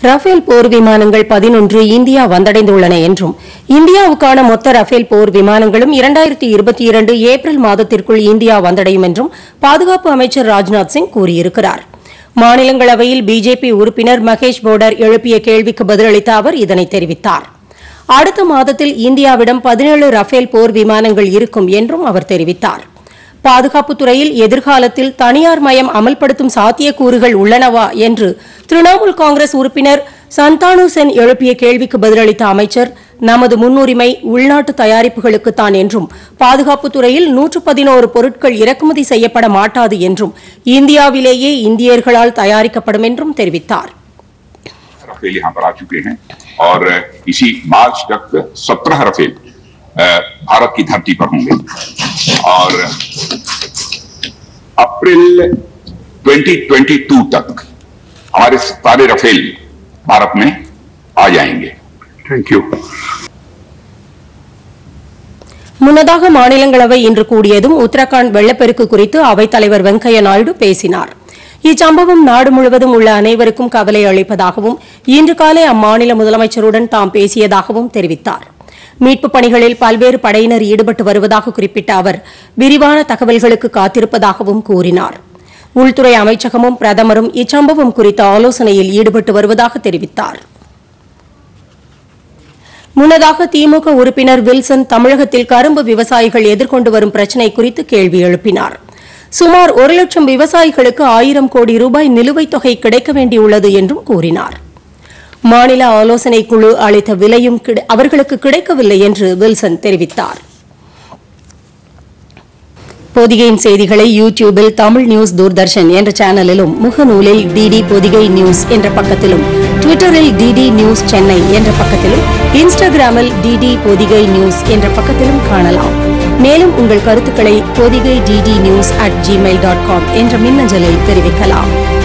Rafale போர் விமானங்கள் பதினொன்று India வந்தடைந்துள்ளன என்றும் இந்தியாவுக்கான மொத்த ரஃபேல் போர் விமானங்களும் இரண்டாயிரத்தி இருபத்தி இரண்டு ஏப்ரல் மாதத்திற்குள் இந்தியா வந்தடையும் என்றும் பாதுகாப்பு அமைச்சர் ராஜ்நாத் சிங் கூறியிருக்கிறார் மாநிலங்களவையில் பிஜேபி உறுப்பினர் மகேஷ் போடர் எழுப்பிய கேள்விக்கு பதிலளித்த அவர் இதனை தெரிவித்தார் அடுத்த மாதத்தில் இந்தியாவிடம் பதினேழு ரஃபேல் போர் விமானங்கள் இருக்கும் என்றும் அவர் தெரிவித்தார் பாதுகாப்புத் துறையில் எதிர்காலத்தில் தனியார் மயம் அமல்படுத்தும் சாத்தியக்கூறுகள் உள்ளனவா என்று திரிணாமுல் காங்கிரஸ் உறுப்பினர் சந்தானு சென் எழுப்பிய கேள்விக்கு பதிலளித்த அமைச்சர் நமது முன்னுரிமை உள்நாட்டு தயாரிப்புகளுக்குத்தான் என்றும் பாதுகாப்புத் துறையில் நூற்று பதினோரு பொருட்கள் இறக்குமதி செய்யப்பட மாட்டாது என்றும் இந்தியாவிலேயே இந்தியர்களால் தயாரிக்கப்படும் என்றும் தெரிவித்தார் रफेल यहाँ पर आ चुके हैं और इसी मार्च तक सत्रह रफेल अ, भारत की धरती पर होंगे और अप्रैल 2022 तक हमारे सारे रफेल भारत में आ जाएंगे थैंक यू முன்னதாக மாநிலங்களவை இன்று கூடியதும் உத்தரகாண்ட் வெள்ளப்பெருக்கு குறித்து அவைத்தலைவர் வெங்கையா நாயுடு பேசினார் இச்சம்பவம் நாடு முழுவதும் உள்ள அனைவருக்கும் கவலை அளிப்பதாகவும் இன்று காலை அம்மாநில முதலமைச்சருடன் தாம் பேசியதாகவும் தெரிவித்தார் மீட்புப் பணிகளில் பல்வேறு படையினர் ஈடுபட்டு வருவதாக குறிப்பிட்ட அவர் விரிவான தகவல்களுக்கு காத்திருப்பதாகவும் கூறினார் உள்துறை அமைச்சகமும் பிரதமரும் இச்சம்பவம் குறித்த ஆலோசனையில் ஈடுபட்டு வருவதாக தெரிவித்தார் முன்னதாக திமுக உறுப்பினர் வில்சன் தமிழகத்தில் கரும்பு விவசாயிகள் எதிர்கொண்டு வரும் பிரச்சினை குறித்து கேள்வி எழுப்பினார் சுமார் ஒரு லட்சம் விவசாயிகளுக்கு ஆயிரம் கோடி ரூபாய் நிலுவைத் தொகை கிடைக்க வேண்டியுள்ளது என்றும் கூறினார் மாநில ஆலோசனைக் குழு அளித்த விலையும் கிடை- அவர்களுக்கு கிடைக்கவில்லை என்று வில்சன் தெரிவித்தார் பொதிகையின் செய்திகளை யூ டியூபில் தமிழ் நியூஸ் தூர்தர்ஷன் என்ற சேனலிலும் முகநூலில் டிடி பொதிகை நியூஸ் என்ற பக்கத்திலும் ட்விட்டரில் டிடி நியூஸ் சென்னை என்ற பக்கத்திலும் இன்ஸ்டாகிராமில் டிடி பொதிகை நியூஸ் என்ற பக்கத்திலும் காணலாம் மேலும் உங்கள் கருத்துக்களை Podhigai DD news at Gmail dot com என்ற மின்னஞ்சலில் தெரிவிக்கலாம்